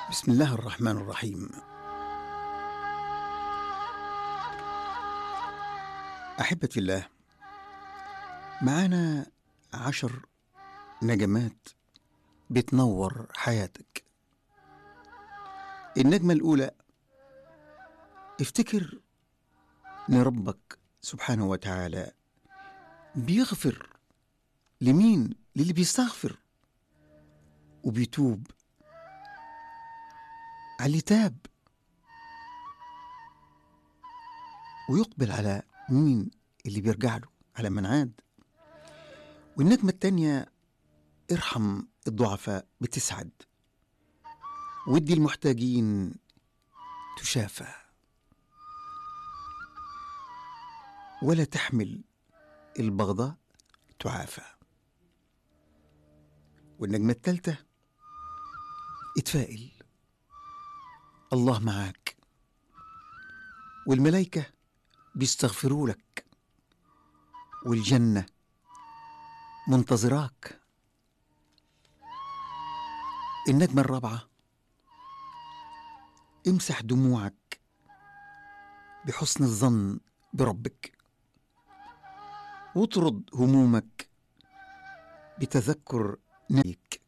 بسم الله الرحمن الرحيم أحبتي الله معانا عشر نجمات بتنور حياتك النجمة الأولى افتكر إن ربك سبحانه وتعالى بيغفر لمين؟ للي بيستغفر وبيتوب على اللي تاب ويقبل على مين اللي بيرجع له على من عاد والنجمة التانية ارحم الضعفاء بتسعد ودي المحتاجين تشافى ولا تحمل البغضاء تعافى والنجمة التالتة اتفائل الله معاك والملائكة بيستغفروا لك والجنة منتظراك النجمة الرابعة امسح دموعك بحسن الظن بربك واطرد همومك بتذكر نبيك